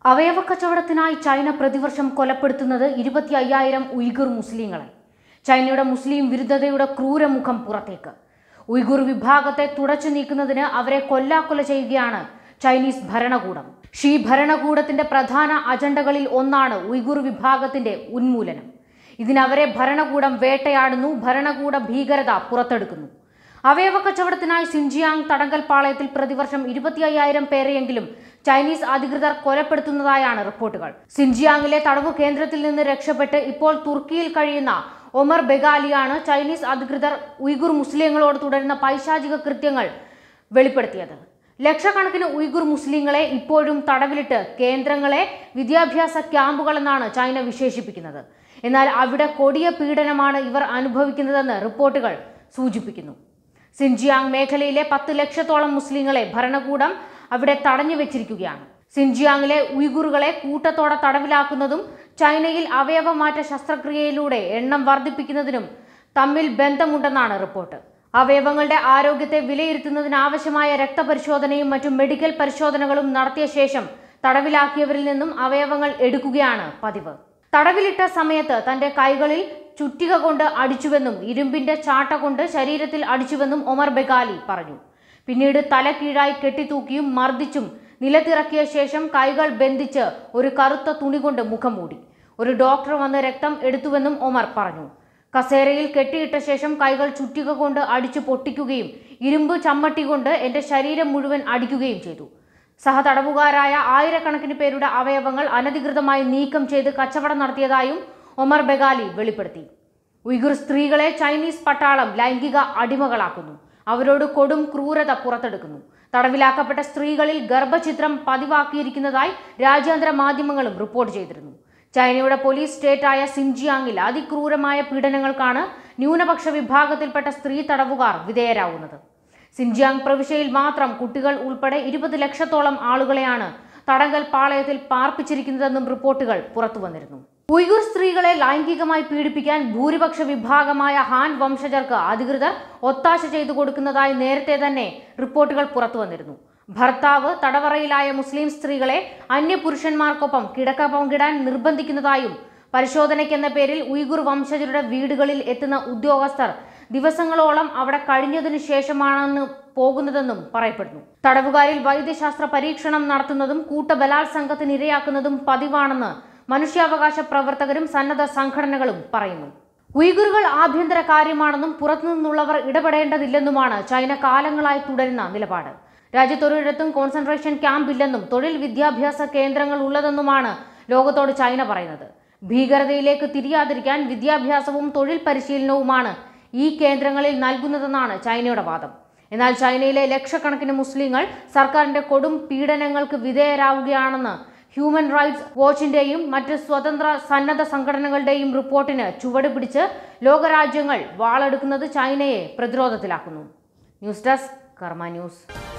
അവയവ കച്ചവടത്തിനായി ചൈന പ്രതിവർഷം കൊലപ്പെടുത്തുന്നത് ഇരുപത്തി അയ്യായിരം ഉയ്ഗുർ മുസ്ലിങ്ങളെ ചൈനയുടെ മുസ്ലിം വിരുദ്ധതയുടെ ക്രൂരമുഖം പുറത്തേക്ക് ഉയ്ഗുർ വിഭാഗത്തെ തുടച്ചു നീക്കുന്നതിന് അവരെ കൊല്ലാക്കൊല ചെയ്യുകയാണ് ചൈനീസ് ഭരണകൂടം ഷീ ഭരണകൂടത്തിന്റെ പ്രധാന അജണ്ടകളിൽ ഒന്നാണ് ഉയ്ഗുർ വിഭാഗത്തിന്റെ ഉന്മൂലനം ഇതിനവരെ ഭരണകൂടം വേട്ടയാടുന്നു ഭരണകൂട ഭീകരത പുറത്തെടുക്കുന്നു അവയവ കച്ചവടത്തിനായി സിൻജിയാങ് തടങ്കൽ പാളയത്തിൽ പ്രതിവർഷം ഇരുപത്തി അയ്യായിരം പേരെയെങ്കിലും ചൈനീസ് അധികൃതർ കൊലപ്പെടുത്തുന്നതായാണ് റിപ്പോർട്ടുകൾ സിൻജിയാങ്ങിലെ തടവു കേന്ദ്രത്തിൽ നിന്ന് രക്ഷപ്പെട്ട് ഇപ്പോൾ തുർക്കിയിൽ കഴിയുന്ന ഒമർ ബെഗാലിയാണ് ചൈനീസ് അധികൃതർ ഉയ്ഗുർ മുസ്ലിങ്ങളോട് തുടരുന്ന പൈശാചിക കൃത്യങ്ങൾ വെളിപ്പെടുത്തിയത് ലക്ഷക്കണക്കിന് ഉയ്ഗുർ മുസ്ലിങ്ങളെ ഇപ്പോഴും തടവിലിട്ട് കേന്ദ്രങ്ങളെ വിദ്യാഭ്യാസ ക്യാമ്പുകളെന്നാണ് ചൈന വിശേഷിപ്പിക്കുന്നത് എന്നാൽ അവിടെ കൊടിയ പീഡനമാണ് ഇവർ അനുഭവിക്കുന്നതെന്ന് റിപ്പോർട്ടുകൾ സൂചിപ്പിക്കുന്നു സിൻജിയാങ് മേഖലയിലെ പത്ത് ലക്ഷത്തോളം മുസ്ലിങ്ങളെ ഭരണകൂടം അവിടെ തടഞ്ഞു വെച്ചിരിക്കുകയാണ് സിൻജിയാങ്ങിലെ ഉയ്ഗുറുകളെ കൂട്ടത്തോടെ തടവിലാക്കുന്നതും ചൈനയിൽ അവയവമാറ്റ ശസ്ത്രക്രിയയിലൂടെ എണ്ണം വർദ്ധിപ്പിക്കുന്നതിനും തമ്മിൽ ബന്ധമുണ്ടെന്നാണ് റിപ്പോർട്ട് അവയവങ്ങളുടെ ആരോഗ്യത്തെ വിലയിരുത്തുന്നതിനാവശ്യമായ രക്തപരിശോധനയും മറ്റു മെഡിക്കൽ പരിശോധനകളും നടത്തിയ ശേഷം തടവിലാക്കിയവരിൽ നിന്നും അവയവങ്ങൾ എടുക്കുകയാണ് പതിവ് തടവിലിട്ട സമയത്ത് തന്റെ കൈകളിൽ ചുറ്റിക കൊണ്ട് അടിച്ചുവെന്നും ഇരുമ്പിന്റെ ചാട്ട കൊണ്ട് ശരീരത്തിൽ അടിച്ചുവെന്നും ഒമർ ബെഗാലി പറഞ്ഞു പിന്നീട് തല കീഴായി കെട്ടിത്തൂക്കിയും മർദ്ദിച്ചും നിലത്തിറക്കിയ ശേഷം കൈകൾ ബന്ധിച്ച് ഒരു കറുത്ത തുണി കൊണ്ട് മുഖം മൂടി ഒരു ഡോക്ടർ വന്ന് രക്തം എടുത്തുവെന്നും ഒമർ പറഞ്ഞു കസേരയിൽ കെട്ടിയിട്ട ശേഷം കൈകൾ ചുറ്റിക കൊണ്ട് അടിച്ചു പൊട്ടിക്കുകയും ഇരുമ്പ് ചമ്മട്ടി കൊണ്ട് എന്റെ ശരീരം മുഴുവൻ അടിക്കുകയും ചെയ്തു സഹതടവുകാരായ ആയിരക്കണക്കിന് പേരുടെ അവയവങ്ങൾ അനധികൃതമായി നീക്കം ചെയ്ത് കച്ചവടം നടത്തിയതായും ഒമർ ബെഗാലി വെളിപ്പെടുത്തി ഉയ്ഗുർ സ്ത്രീകളെ ചൈനീസ് പട്ടാളം ലൈംഗിക അടിമകളാക്കുന്നു അവരോട് കൊടും ക്രൂരത പുറത്തെടുക്കുന്നു തടവിലാക്കപ്പെട്ട സ്ത്രീകളിൽ ഗർഭചിത്രം പതിവാക്കിയിരിക്കുന്നതായി രാജ്യാന്തര മാധ്യമങ്ങളും റിപ്പോർട്ട് ചെയ്തിരുന്നു ചൈനയുടെ പോലീസ് സ്റ്റേറ്റായ സിൻജിയാങ്ങിൽ അതിക്രൂരമായ പീഡനങ്ങൾക്കാണ് ന്യൂനപക്ഷ വിഭാഗത്തിൽപ്പെട്ട സ്ത്രീ തടവുകാർ വിധേയരാകുന്നത് സിൻജിയാങ് പ്രവിശ്യയിൽ മാത്രം കുട്ടികൾ ഉൾപ്പെടെ ഇരുപത് ലക്ഷത്തോളം ആളുകളെയാണ് തടങ്കൽ പാളയത്തിൽ പാർപ്പിച്ചിരിക്കുന്നതെന്നും റിപ്പോർട്ടുകൾ പുറത്തു വന്നിരുന്നു ഉയ്ഗുർ സ്ത്രീകളെ ലൈംഗികമായി പീഡിപ്പിക്കാൻ ഭൂരിപക്ഷ വിഭാഗമായ ഹാൻ വംശജർക്ക് അധികൃതർ ഒത്താശ ചെയ്തു കൊടുക്കുന്നതായി നേരത്തെ തന്നെ റിപ്പോർട്ടുകൾ പുറത്തു വന്നിരുന്നു ഭർത്താവ് തടവറയിലായ മുസ്ലിം സ്ത്രീകളെ അന്യപുരുഷന്മാർക്കൊപ്പം കിടക്ക പങ്കിടാൻ നിർബന്ധിക്കുന്നതായും പരിശോധനയ്ക്കെന്ന പേരിൽ ഉയ്ഗുർ വംശജരുടെ വീടുകളിൽ എത്തുന്ന ഉദ്യോഗസ്ഥർ ദിവസങ്ങളോളം അവിടെ കഴിഞ്ഞതിനു ശേഷമാണെന്ന് പോകുന്നതെന്നും പറയപ്പെടുന്നു തടവുകാരിൽ വൈദ്യശാസ്ത്ര പരീക്ഷണം നടത്തുന്നതും കൂട്ടബലാത്സംഗത്തിന് ഇരയാക്കുന്നതും പതിവാണെന്ന് മനുഷ്യാവകാശ പ്രവർത്തകരും സന്നദ്ധ സംഘടനകളും പറയുന്നു ഉയ്ഗുറുകൾ ആഭ്യന്തര കാര്യമാണെന്നും പുറത്തുനിന്നുള്ളവർ ഇടപെടേണ്ടതില്ലെന്നുമാണ് ചൈന കാലങ്ങളായി തുടരുന്ന നിലപാട് രാജ്യത്തൊരിടത്തും കോൺസെൻട്രേഷൻ ക്യാമ്പ് ഇല്ലെന്നും തൊഴിൽ വിദ്യാഭ്യാസ കേന്ദ്രങ്ങൾ ഉള്ളതെന്നുമാണ് ലോകത്തോട് ചൈന പറയുന്നത് ഭീകരതയിലേക്ക് തിരിയാതിരിക്കാൻ വിദ്യാഭ്യാസവും തൊഴിൽ പരിശീലനവുമാണ് ഈ കേന്ദ്രങ്ങളിൽ നൽകുന്നതെന്നാണ് ചൈനയുടെ വാദം എന്നാൽ ചൈനയിലെ ലക്ഷക്കണക്കിന് മുസ്ലിങ്ങൾ സർക്കാരിന്റെ കൊടും പീഡനങ്ങൾക്ക് വിധേയരാവുകയാണെന്ന് ഹ്യൂമൻ റൈറ്റ്സ് വാച്ചിന്റെയും മറ്റ് സ്വതന്ത്ര സന്നദ്ധ സംഘടനകളുടെയും റിപ്പോർട്ടിന് ചുവട് പിടിച്ച് ലോകരാജ്യങ്ങൾ വാളെടുക്കുന്നത് ചൈനയെ പ്രതിരോധത്തിലാക്കുന്നു ന്യൂസ് ഡെസ്ക് കർമ്മ ന്യൂസ്